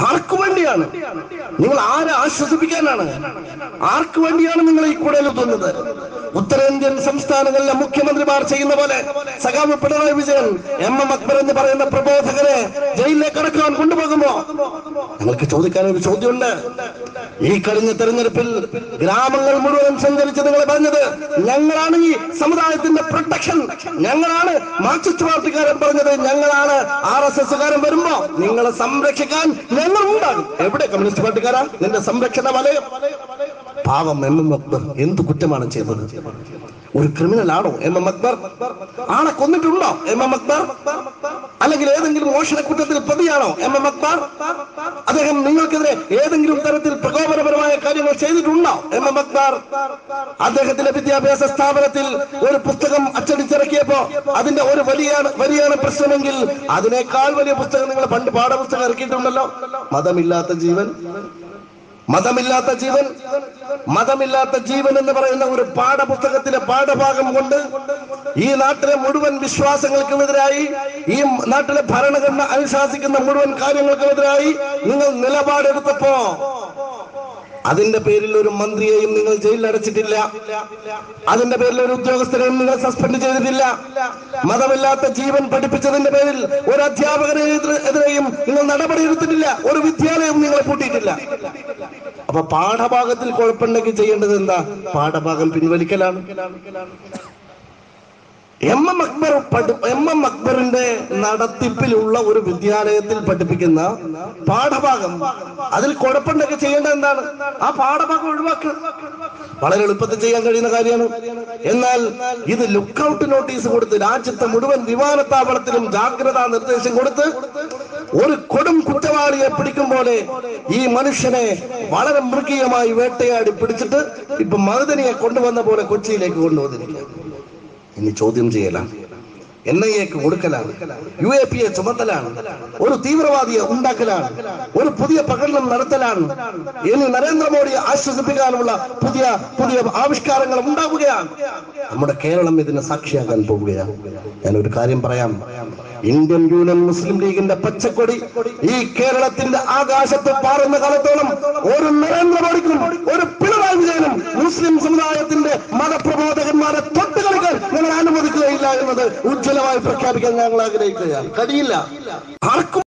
ആർക്കു വേണ്ടിയാണ് നിങ്ങൾ ആരെ ആശ്വസിപ്പിക്കാനാണ് ആർക്കു വേണ്ടിയാണ് നിങ്ങൾ ഈ കുടലെത്തുന്നത് ഉത്തരേന്ത്യൻ സംസ്ഥാനങ്ങളിലെ മുഖ്യമന്ത്രിമാർ ചെയ്യുന്ന പോലെ സഖാവ് പിണറായി വിജയൻ എം എം അക്ബർ എന്ന് പറയുന്ന പ്രബോധകരെ ജയിലിലേക്ക് അടക്കാൻ കൊണ്ടുപോകുമ്പോ ഞങ്ങൾക്ക് ചോദിക്കാൻ ഒരു ചോദ്യമുണ്ട് ഈ കഴിഞ്ഞ തെരഞ്ഞെടുപ്പിൽ ഗ്രാമങ്ങൾ മുഴുവൻ സഞ്ചരിച്ച് നിങ്ങൾ പറഞ്ഞത് ഞങ്ങളാണ് ഈ സമുദായത്തിന്റെ പ്രൊട്ടക്ഷൻ ഞങ്ങളാണ് മാർക്സിസ്റ്റ് പാർട്ടിക്കാരൻ പറഞ്ഞത് ഞങ്ങളാണ് ആർ എസ് എസ്സുകാരൻ വരുമ്പോ നിങ്ങളെ സംരക്ഷിക്കാൻ ഞങ്ങൾ ഉണ്ടാകും എവിടെ കമ്മ്യൂണിസ്റ്റ് പാർട്ടിക്കാരാ നിന്റെ സംരക്ഷണ വലയം പാവം എം എം അക്ബർ എന്ത് കുറ്റമാണ് ചെയ്തത് ഒരു ക്രിമിനൽ ആണോ എം എം അക്ബർ ആളെ കൊന്നിട്ടുണ്ടോ എം എം അക്ബർ അല്ലെങ്കിൽ ഏതെങ്കിലും മോഷണ കുറ്റത്തിൽ പ്രതിയാണോ എം എം അക്ബർ അദ്ദേഹം നിങ്ങൾക്കെതിരെ ഏതെങ്കിലും തരത്തിൽ പ്രകോപനപരമായ കാര്യങ്ങൾ ചെയ്തിട്ടുണ്ടോ എം എം അക്ബർ അദ്ദേഹത്തിന്റെ വിദ്യാഭ്യാസ സ്ഥാപനത്തിൽ ഒരു പുസ്തകം അച്ചടിച്ചിറക്കിയപ്പോ അതിന്റെ ഒരു വലിയാണ് വലിയാണ് പ്രശ്നമെങ്കിൽ അതിനേക്കാൾ വലിയ പുസ്തകം നിങ്ങൾ പണ്ട് പാഠപുസ്തകം ഇറക്കിയിട്ടുണ്ടല്ലോ മതമില്ലാത്ത ജീവൻ മതമില്ലാത്ത ജീവൻ മതമില്ലാത്ത ജീവൻ എന്ന് പറയുന്ന ഒരു പാഠപുസ്തകത്തിലെ പാഠഭാഗം കൊണ്ട് ഈ നാട്ടിലെ മുഴുവൻ വിശ്വാസങ്ങൾക്കുമെതിരായി ഈ നാട്ടിലെ ഭരണഘടന അനുശാസിക്കുന്ന മുഴുവൻ കാര്യങ്ങൾക്കുമെതിരായി നിങ്ങൾ നിലപാടെടുത്തപ്പോ അതിന്റെ പേരിൽ ഒരു മന്ത്രിയെയും നിങ്ങൾ ജയിലിൽ അടച്ചിട്ടില്ല അതിന്റെ പേരിൽ ഒരു ഉദ്യോഗസ്ഥരെയും നിങ്ങൾ സസ്പെൻഡ് ചെയ്തിട്ടില്ല മതമില്ലാത്ത ജീവൻ പഠിപ്പിച്ചതിന്റെ പേരിൽ ഒരു അധ്യാപകരെ എതിരെയും നിങ്ങൾ നടപടിയെടുത്തിട്ടില്ല ഒരു വിദ്യാലയം നിങ്ങൾ പൂട്ടിയിട്ടില്ല അപ്പൊ പാഠഭാഗത്തിൽ കുഴപ്പമുണ്ടെങ്കിൽ ചെയ്യേണ്ടത് എന്താ പാഠഭാഗം പിൻവലിക്കലാണ് എം എം അക്ബർ പഠി- എം എം അക്ബറിന്റെ നടത്തിപ്പിലുള്ള ഒരു വിദ്യാലയത്തിൽ പഠിപ്പിക്കുന്ന പാഠഭാഗം അതിൽ കുഴപ്പമുണ്ടെങ്കിൽ ചെയ്യേണ്ടത് എന്താണ് ആ പാഠഭാഗം ഒഴിവാക്കുക വളരെ എളുപ്പത്തിൽ ചെയ്യാൻ കഴിയുന്ന കാര്യമാണ് എന്നാൽ ഇത് ലുക്കൌട്ട് നോട്ടീസ് കൊടുത്ത് രാജ്യത്തെ മുഴുവൻ വിമാനത്താവളത്തിലും ജാഗ്രതാ നിർദ്ദേശം കൊടുത്ത് ഒരു കൊടും കുറ്റവാളിയെ പിടിക്കും പോലെ ഈ മനുഷ്യനെ വളരെ മൃഗീയമായി വേട്ടയാടി പിടിച്ചിട്ട് ഇപ്പൊ മറുതനിയെ കൊണ്ടുവന്ന പോലെ കൊച്ചിയിലേക്ക് കൊണ്ടുവന്നിരിക്കുക ഇനി ചോദ്യം ചെയ്യലാണ് എൻ ഐ എക്ക് കൊടുക്കലാണ് യു എ പി എ ചുമത്തലാണ് ഒരു തീവ്രവാദിയെ ഉണ്ടാക്കലാണ് ഒരു പുതിയ പ്രകടനം നടത്തലാണ് ഇനി നരേന്ദ്രമോദിയെ ആശ്വസിപ്പിക്കാനുള്ള പുതിയ പുതിയ ആവിഷ്കാരങ്ങൾ ഉണ്ടാവുകയാണ് നമ്മുടെ കേരളം ഇതിന് സാക്ഷിയാകാൻ പോവുകയാണ് ഞാൻ ഒരു കാര്യം പറയാം ഇന്ത്യൻ യൂണിയൻ മുസ്ലിം ലീഗിന്റെ പച്ചക്കൊടി ഈ കേരളത്തിന്റെ ആകാശത്ത് പാറുന്ന കാലത്തോളം ഒരു നരേന്ദ്രമോദിക്കും ഒരു പിണറായി വിജയനും മുസ്ലിം സമുദായത്തിന്റെ മതപ്രബോധകന്മാരെ തൊട്ട് കളിക്കാൻ ഞങ്ങൾ അനുവദിക്കുകയില്ല എന്നത് ഉജ്ജ്വലമായി പ്രഖ്യാപിക്കാൻ ഞങ്ങൾ ആഗ്രഹിക്കുകയാണ് കഴിയില്ല ആർക്കും